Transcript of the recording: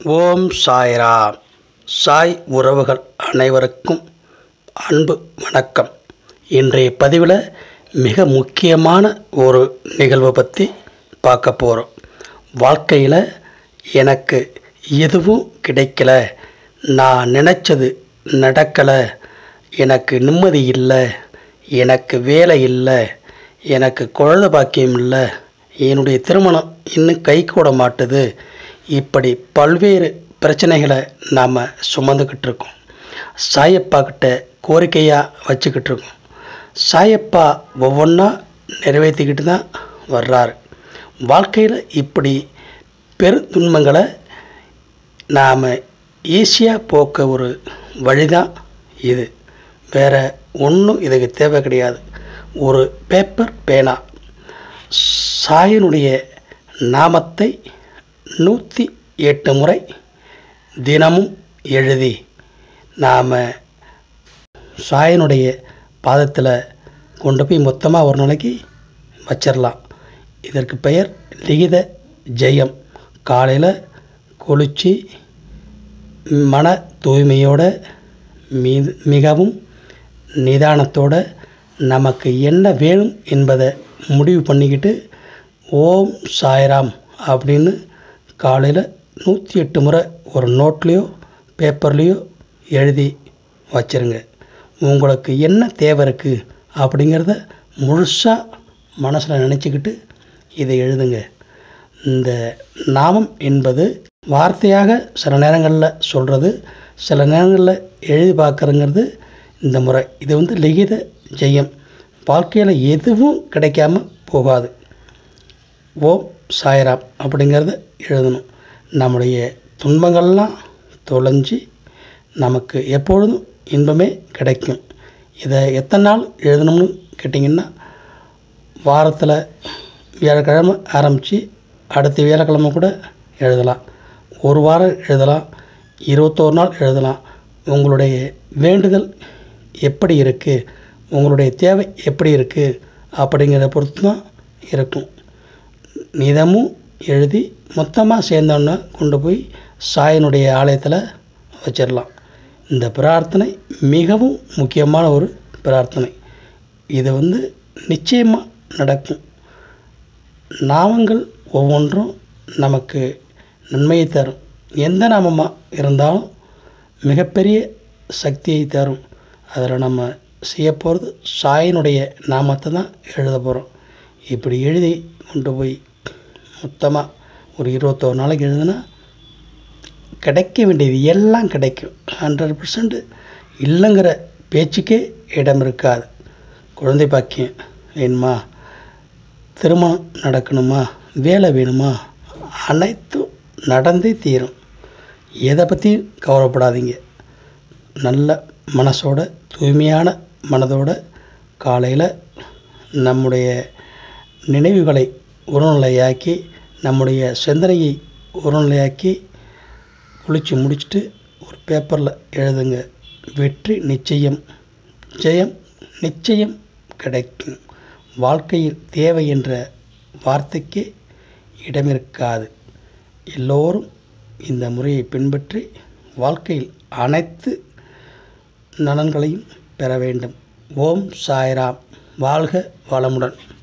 ஓம் சாய்ராம் சாய் உறவுகள் அனைவருக்கும் அன்பு வணக்கம் இன்றைய பதிவில் மிக முக்கியமான ஒரு நிகழ்வை பற்றி பார்க்க போகிறோம் வாழ்க்கையில் எனக்கு எதுவும் கிடைக்கல நான் நினச்சது நடக்கலை எனக்கு நிம்மதி இல்லை எனக்கு வேலை இல்லை எனக்கு குழந்தை பாக்கியம் இல்லை என்னுடைய திருமணம் இன்னும் கை கூட மாட்டுது இப்படி பல்வேறு பிரச்சனைகளை நாம் சுமந்துக்கிட்டு இருக்கோம் சாயப்பா கிட்ட கோரிக்கையாக வச்சுக்கிட்டு இருக்கோம் சாயப்பா ஒவ்வொன்றா நிறைவேற்றிக்கிட்டு தான் வர்றாரு வாழ்க்கையில் இப்படி பெரு துன்பங்களை நாம் ஈஸியாக போக்க ஒரு வழிதான் இது வேற ஒன்றும் இதுக்கு தேவை கிடையாது ஒரு பேப்பர் பேனா சாயனுடைய நாமத்தை நூற்றி எட்டு முறை தினமும் எழுதி நாம் சாயனுடைய பாதத்தில் கொண்டு போய் மொத்தமாக ஒரு நாளைக்கு வச்சிடலாம் இதற்கு பெயர் லிகித ஜெயம் காலையில் குளித்து மன தூய்மையோட மீது மிகவும் நிதானத்தோட நமக்கு என்ன வேணும் என்பதை முடிவு பண்ணிக்கிட்டு ஓம் சாய்ராம் அப்படின்னு காலையில் நூற்றி எட்டு முறை ஒரு நோட்லேயோ பேப்பர்லேயோ எழுதி வச்சிருங்க உங்களுக்கு என்ன தேவை இருக்குது அப்படிங்கிறத முழுசாக மனசில் நினச்சிக்கிட்டு இதை எழுதுங்க இந்த நாமம் என்பது வார்த்தையாக சில நேரங்களில் சொல்கிறது சில நேரங்களில் எழுதி பார்க்குறங்கிறது இந்த முறை இது வந்து லிகித ஜெயம் வாழ்க்கையில் எதுவும் கிடைக்காம போகாது ஓம் சாய்ராம் அப்படிங்கிறத எழுதணும் நம்முடைய துன்பங்கள்லாம் தொலைஞ்சி நமக்கு எப்பொழுதும் இன்பமே கிடைக்கும் இதை எத்தனை நாள் எழுதணும்னு கேட்டிங்கன்னா வாரத்தில் வியாழக்கிழமை ஆரம்பித்து அடுத்த வியாழக்கிழமை கூட எழுதலாம் ஒரு வாரம் எழுதலாம் இருபத்தோரு நாள் எழுதலாம் உங்களுடைய வேண்டுதல் எப்படி இருக்குது உங்களுடைய தேவை எப்படி இருக்குது அப்படிங்கிறத பொறுத்து தான் இருக்கும் நிதமும் எழுதி மொத்தமாக சேர்ந்தோன்னா கொண்டு போய் சாயனுடைய ஆலயத்தில் வச்சிடலாம் இந்த பிரார்த்தனை மிகவும் முக்கியமான ஒரு பிரார்த்தனை இது வந்து நிச்சயமாக நடக்கும் நாமங்கள் ஒவ்வொன்றும் நமக்கு நன்மையை தரும் எந்த நாமமாக இருந்தாலும் மிகப்பெரிய சக்தியை தரும் அதில் நம்ம செய்ய போகிறது சாயனுடைய நாமத்தை தான் எழுத போகிறோம் இப்படி எழுதி கொண்டு போய் மொத்தமாக ஒரு இருபத்தோரு நாளைக்கு எழுதுனா கிடைக்க வேண்டியது எல்லாம் கிடைக்கும் ஹண்ட்ரட் பர்சன்ட் இல்லைங்கிற பேச்சுக்கே இடம் இருக்காது குழந்தை பாக்கியம் வேணுமா திருமணம் நடக்கணுமா வேலை வேணுமா அனைத்தும் நடந்தே தீரும் எதை பற்றியும் கவலைப்படாதீங்க நல்ல மனசோட தூய்மையான மனதோட காலையில் நம்முடைய நினைவுகளை உருநிலையாக்கி நம்முடைய சிந்தனையை உருநிலையாக்கி குளித்து முடிச்சுட்டு ஒரு பேப்பரில் எழுதுங்க வெற்றி நிச்சயம் ஜெயம் நிச்சயம் கிடைக்கும் வாழ்க்கையில் தேவை என்ற வார்த்தைக்கே இடமிருக்காது எல்லோரும் இந்த முறையை பின்பற்றி வாழ்க்கையில் அனைத்து நலன்களையும் பெற வேண்டும் ஓம் சாய்ராம் வாழ்க வளமுடன்